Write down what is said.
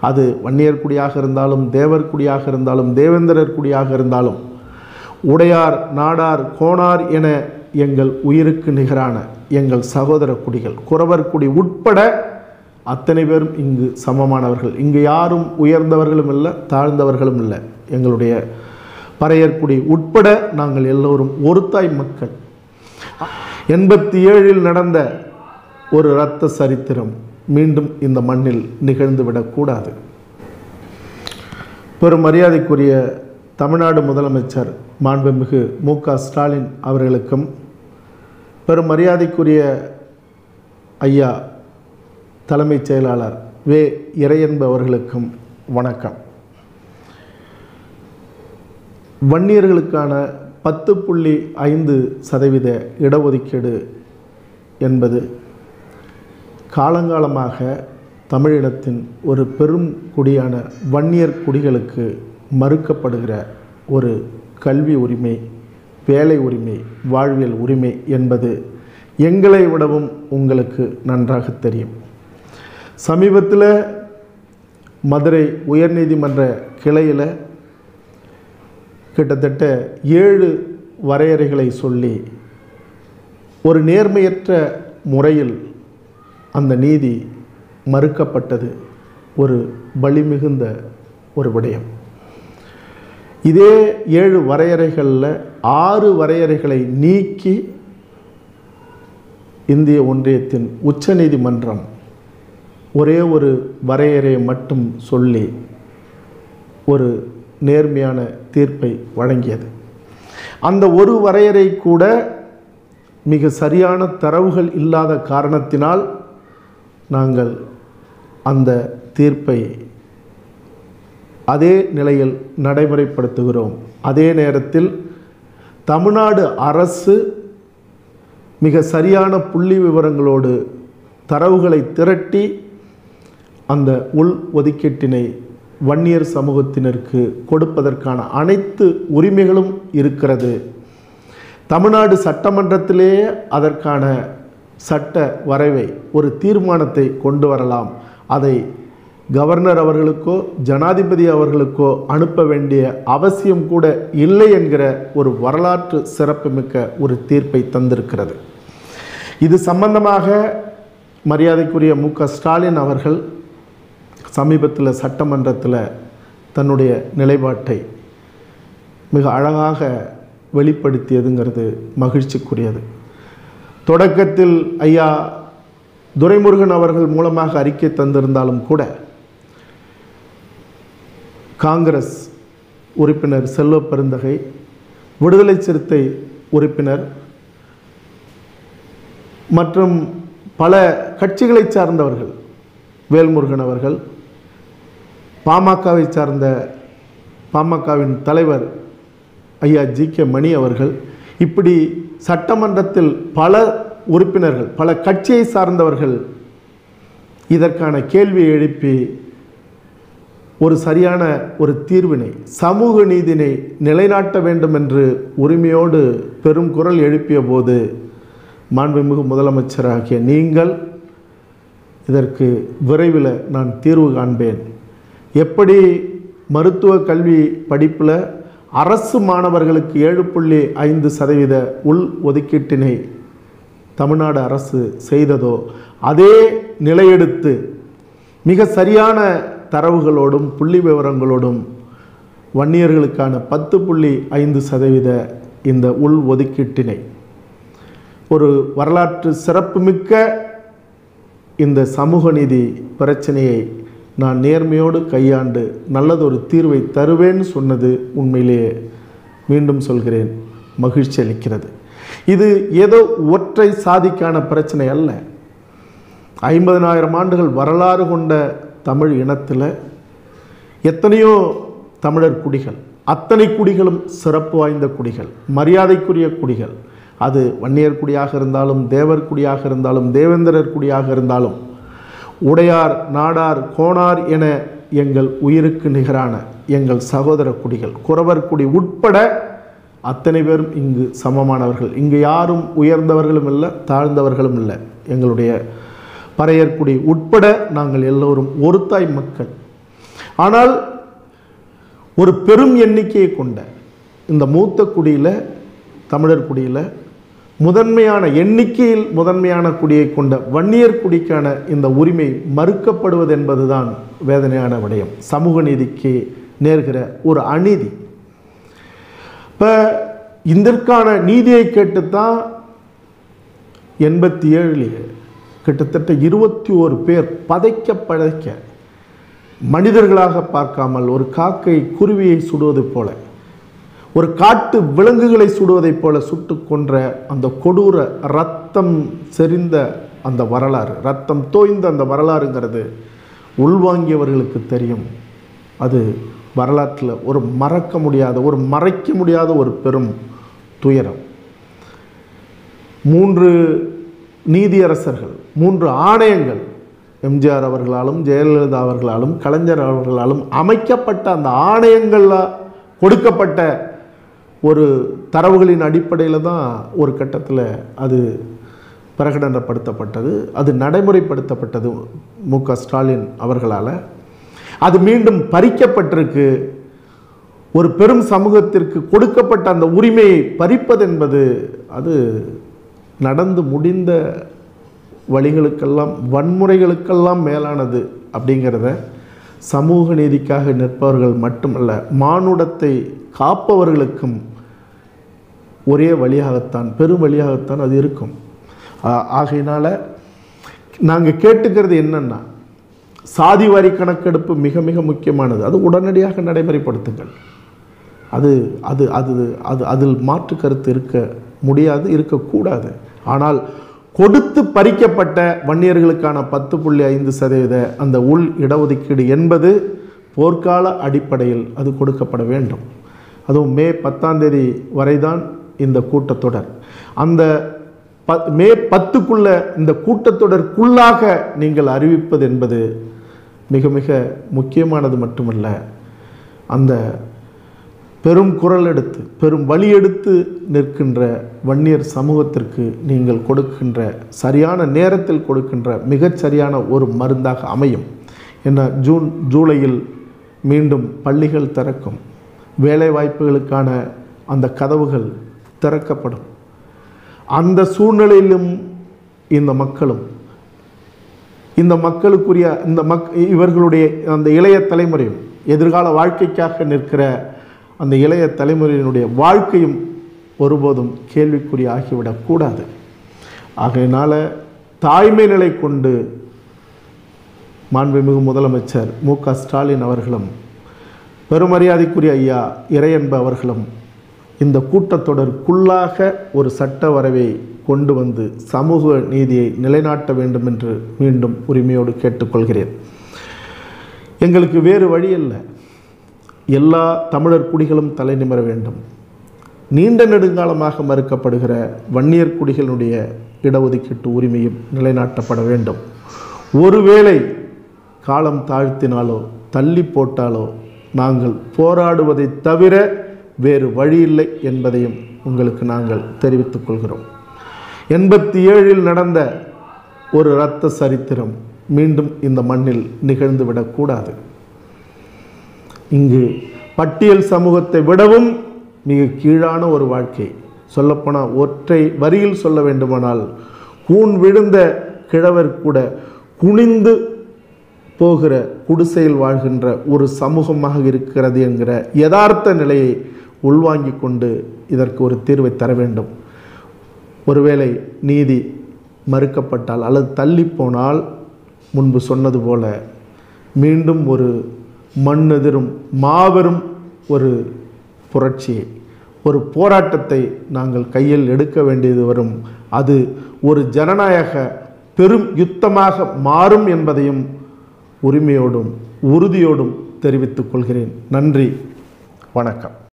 அது வன்னியர் குடியாக இருந்தாலும் தேவர் குடியாக இருந்தாலும் தேவேந்திரர் குடியாக இருந்தாலும் உடையார் நாடார் கோணார் என எங்கள் உயிருக்கு நிகரான எங்கள் சகோதர குடிகள் குறவர் குடி உட்பட அத்தனை பேரும் இங்கு சமமானவர்கள் இங்கு யாரும் உயர்ந்தவர்களும் இல்லை தாழ்ந்தவர்களும் இல்லை எங்களுடைய பறையர்குடி உட்பட நாங்கள் எல்லோரும் ஒருத்தாய் மக்கள் எண்பத்தி ஏழில் நடந்த ஒரு இரத்த சரித்திரம் மீண்டும் இந்த மண்ணில் நிகழ்ந்துவிடக்கூடாது பெரும் மரியாதைக்குரிய தமிழ்நாடு முதலமைச்சர் மாண்புமிகு மு க ஸ்டாலின் அவர்களுக்கும் பெரும் மரியாதைக்குரிய ஐயா தலைமைச் செயலாளர் வே இறையன்பு அவர்களுக்கும் வணக்கம் வன்னியர்களுக்கான பத்து புள்ளி ஐந்து சதவீத இடஒதுக்கீடு என்பது காலங்காலமாக தமிழினத்தின் ஒரு பெரும் குடியான வன்னியர் குடிகளுக்கு மறுக்கப்படுகிற ஒரு கல்வி உரிமை வேலை உரிமை வாழ்வியல் உரிமை என்பது எங்களை விடவும் உங்களுக்கு நன்றாக தெரியும் சமீபத்தில் மதுரை உயர்நீதிமன்ற கிளையில் கிட்டத்தட்ட ஏழு வரையறைகளை சொல்லி ஒரு நேர்மையற்ற முறையில் அந்த நீதி மறுக்கப்பட்டது ஒரு பலிமிகுந்த ஒரு விடயம் இதே ஏழு வரையறைகளில் ஆறு வரையறைகளை நீக்கி இந்திய ஒன்றியத்தின் உச்சநீதிமன்றம் ஒரே ஒரு வரையறையை மட்டும் சொல்லி ஒரு நேர்மையான தீர்ப்பை வழங்கியது அந்த ஒரு வரையறை கூட மிக சரியான தரவுகள் இல்லாத காரணத்தினால் நாங்கள் அந்த தீர்ப்பை அதே நிலையில் நடைமுறைப்படுத்துகிறோம் அதே நேரத்தில் தமிழ்நாடு அரசு மிக சரியான புள்ளி விவரங்களோடு தரவுகளை திரட்டி அந்த உள் ஒதுக்கீட்டினை வன்னியர் சமூகத்தினருக்கு கொடுப்பதற்கான அனைத்து உரிமைகளும் இருக்கிறது தமிழ்நாடு சட்டமன்றத்திலேயே அதற்கான சட்ட வரைவை ஒரு தீர்மானத்தை கொண்டு வரலாம் அதை கவர்னர் அவர்களுக்கோ ஜனாதிபதி அவர்களுக்கோ அனுப்ப வேண்டிய அவசியம் கூட இல்லை என்கிற ஒரு வரலாற்று சிறப்புமிக்க ஒரு தீர்ப்பை தந்திருக்கிறது இது சம்பந்தமாக மரியாதைக்குரிய மு க ஸ்டாலின் அவர்கள் சமீபத்தில் சட்டமன்றத்தில் தன்னுடைய நிலைப்பாட்டை மிக அழகாக வெளிப்படுத்தியதுங்கிறது மகிழ்ச்சிக்குரியது தொடக்கத்தில் ஐயா துரைமுருகன் அவர்கள் மூலமாக அறிக்கை தந்திருந்தாலும் கூட காங்கிரஸ் உறுப்பினர் செல்வ பெருந்தகை விடுதலை சிறுத்தை உறுப்பினர் மற்றும் பல கட்சிகளை சார்ந்தவர்கள் வேல்முருகன் அவர்கள் பாமகவை சார்ந்த பாமகவின் தலைவர் ஐயா ஜி கே மணி அவர்கள் இப்படி சட்டமன்றத்தில் பல உறுப்பினர்கள் பல கட்சியை சார்ந்தவர்கள் இதற்கான கேள்வியை எழுப்பி ஒரு சரியான ஒரு தீர்வினை சமூக நீதினை நிலைநாட்ட வேண்டும் என்று உரிமையோடு பெரும் குரல் எழுப்பிய போது மாண்புமிகு முதலமைச்சராகிய நீங்கள் இதற்கு விரைவில் நான் தீர்வு காண்பேன் எப்படி மருத்துவ கல்வி படிப்பில் அரசு மாணவர்களுக்கு ஏழு புள்ளி ஐந்து சதவீத உள் ஒதுக்கீட்டினை தமிழ்நாடு அரசு செய்ததோ அதே நிலையெடுத்து மிக சரியான தரவுகளோடும் புள்ளி விவரங்களோடும் வன்னியர்களுக்கான பத்து புள்ளி ஐந்து சதவீத இந்த உள் ஒதுக்கீட்டினை ஒரு வரலாற்று சிறப்புமிக்க இந்த சமூக நீதி பிரச்சனையை நான் நேர்மையோடு கையாண்டு நல்லதொரு தீர்வை தருவேன்னு சொன்னது உண்மையிலேயே மீண்டும் சொல்கிறேன் மகிழ்ச்சி அளிக்கிறது இது ஏதோ ஒற்றை சாதிக்கான பிரச்சனை அல்ல ஐம்பதனாயிரம் ஆண்டுகள் வரலாறு கொண்ட தமிழ் இனத்தில் எத்தனையோ தமிழர் குடிகள் அத்தனை குடிகளும் சிறப்பு வாய்ந்த குடிகள் மரியாதைக்குரிய குடிகள் அது வன்னியர் குடியாக இருந்தாலும் தேவர் குடியாக இருந்தாலும் தேவேந்திரர் குடியாக இருந்தாலும் உடையார் நாடார் கோணார் என எங்கள் உயிருக்கு நிகரான எங்கள் சகோதர குடிகள் குறவர் குடி உட்பட அத்தனை பேரும் இங்கு சமமானவர்கள் இங்கு யாரும் உயர்ந்தவர்களும் இல்லை தாழ்ந்தவர்களும் இல்லை எங்களுடைய பறையர்குடி உட்பட நாங்கள் எல்லோரும் ஒருத்தாய் மக்கள் ஆனால் ஒரு பெரும் எண்ணிக்கையை கொண்ட இந்த மூத்த குடியில் தமிழர் குடியில் முதன்மையான எண்ணிக்கையில் முதன்மையான குடியை கொண்ட வன்னியர் குடிக்கான இந்த உரிமை மறுக்கப்படுவது என்பதுதான் வேதனையான விடயம் சமூக நீதிக்கு நேர்கிற ஒரு அநீதி இப்போ இதற்கான நீதியை கேட்டுத்தான் எண்பத்தி ஏழுலேயே கிட்டத்தட்ட இருபத்தி ஓரு பேர் பதைக்க பதைக்க மனிதர்களாக பார்க்காமல் ஒரு காக்கை குருவியை சுடுவது போல ஒரு காட்டு விலங்குகளை சுடுவதைப் போல சுட்டு கொன்ற அந்த கொடூர ரத்தம் செறிந்த அந்த வரலாறு ரத்தம் தோய்ந்த அந்த வரலாறுங்கிறது உள்வாங்கியவர்களுக்கு தெரியும் அது வரலாற்றில் ஒரு மறக்க முடியாத ஒரு மறைக்க முடியாத ஒரு பெரும் துயரம் மூன்று நீதியரசர்கள் மூன்று ஆணையங்கள் எம்ஜிஆர் அவர்களாலும் ஜெயலலிதா அவர்களாலும் கலைஞர் அவர்களாலும் அமைக்கப்பட்ட அந்த ஆணையங்களில் கொடுக்கப்பட்ட ஒரு தரவுகளின் அடிப்படையில் தான் ஒரு கட்டத்தில் அது பிரகடனப்படுத்தப்பட்டது அது நடைமுறைப்படுத்தப்பட்டது மு க ஸ்டாலின் அவர்களால் அது மீண்டும் பறிக்கப்பட்டிருக்கு ஒரு பெரும் சமூகத்திற்கு கொடுக்கப்பட்ட அந்த உரிமையை பறிப்பது என்பது அது நடந்து முடிந்த வழிகளுக்கெல்லாம் வன்முறைகளுக்கெல்லாம் மேலானது அப்படிங்கிறத சமூக நீதிக்காக நிற்பவர்கள் மட்டுமல்ல மானுடத்தை காப்பவர்களுக்கும் ஒரே வழியாகத்தான் பெரும் வழியாகத்தான் அது இருக்கும் ஆ- ஆகையினால நாங்கள் கேட்டுக்கிறது என்னன்னா சாதி வாரி கணக்கெடுப்பு மிக மிக முக்கியமானது அது உடனடியாக நடைமுறைப்படுத்துங்கள் அது அது அது அது அதில் மாற்று கருத்து இருக்க முடியாது இருக்கக்கூடாது ஆனால் கொடுத்து பறிக்கப்பட்ட வன்னியர்களுக்கான பத்து புள்ளி ஐந்து சதவீத அந்த உள் இடஒதுக்கீடு என்பது போர்க்கால அடிப்படையில் அது கொடுக்கப்பட வேண்டும் அதுவும் மே பத்தாம் தேதி வரைதான் இந்த கூட்டத்தொடர் அந்த ப மே பத்துக்குள்ள இந்த கூட்டத்தொடருக்குள்ளாக நீங்கள் அறிவிப்பது என்பது மிக மிக முக்கியமானது மட்டுமல்ல அந்த பெரும் குரல் எடுத்து பெரும் வழி எடுத்து நிற்கின்ற வன்னியர் சமூகத்திற்கு நீங்கள் கொடுக்கின்ற சரியான நேரத்தில் கொடுக்கின்ற மிகச் சரியான ஒரு மருந்தாக அமையும் என்ன ஜூன் ஜூலையில் மீண்டும் பள்ளிகள் திறக்கும் வேலை வாய்ப்புகளுக்கான அந்த கதவுகள் திறக்கப்படும் அந்த சூழ்நிலையிலும் இந்த மக்களும் இந்த மக்களுக்குரிய இந்த மக் இவர்களுடைய அந்த இளைய தலைமுறையும் எதிர்கால வாழ்க்கைக்காக நிற்கிற அந்த இளைய தலைமுறையினுடைய வாழ்க்கையும் ஒருபோதும் கேள்விக்குறி ஆகிவிடக்கூடாது ஆகையினால தாய்மை நிலை கொண்டு மாண்புமிகு முதலமைச்சர் மு க ஸ்டாலின் அவர்களும் பெருமரியாதைக்குரிய ஐயா இறையன்பு அவர்களும் இந்த கூட்டத்தொடருக்குள்ளாக ஒரு சட்ட வரைவை கொண்டு வந்து சமூக நீதியை நிலைநாட்ட வேண்டும் என்று மீண்டும் உரிமையோடு கேட்டுக்கொள்கிறேன் எங்களுக்கு வேறு வழி இல்லை எல்லா தமிழர் குடிகளும் தலை நிமிர வேண்டும் நீண்ட நெடுங்காலமாக மறுக்கப்படுகிற வன்னியர் குடிகளுடைய இடஒதுக்கீட்டு உரிமையும் நிலைநாட்டப்பட வேண்டும் ஒருவேளை காலம் தாழ்த்தினாலோ தள்ளி போட்டாலோ நாங்கள் போராடுவதை தவிர வேறு வழியில்லை என்பதையும் உங்களுக்கு நாங்கள் தெரிவித்துக் கொள்கிறோம் எண்பத்தி ஏழில் நடந்த ஒரு இரத்த சரித்திரம் மீண்டும் இந்த மண்ணில் நிகழ்ந்துவிடக்கூடாது இங்கு பட்டியல் சமூகத்தை விடவும் மிக கீழான ஒரு வாழ்க்கை சொல்லப்போனால் ஒற்றை வரியில் சொல்ல வேண்டுமானால் கூன் விழுந்த கிழவர் கூட குனிந்து போகிற குடிசையில் வாழ்கின்ற ஒரு சமூகமாக இருக்கிறது என்கிற யதார்த்த நிலையை உள்வாங்கிக் கொண்டு இதற்கு ஒரு தீர்வை தர வேண்டும் ஒருவேளை நீதி மறுக்கப்பட்டால் அல்லது தள்ளி போனால் முன்பு சொன்னது போல மீண்டும் ஒரு மண்ணெதிரும் மாபெரும் ஒரு புரட்சியை ஒரு போராட்டத்தை நாங்கள் கையில் எடுக்க வேண்டியது வரும் அது ஒரு ஜனநாயக பெரும் யுத்தமாக மாறும் என்பதையும் உரிமையோடும் உறுதியோடும் தெரிவித்துக் கொள்கிறேன் நன்றி வணக்கம்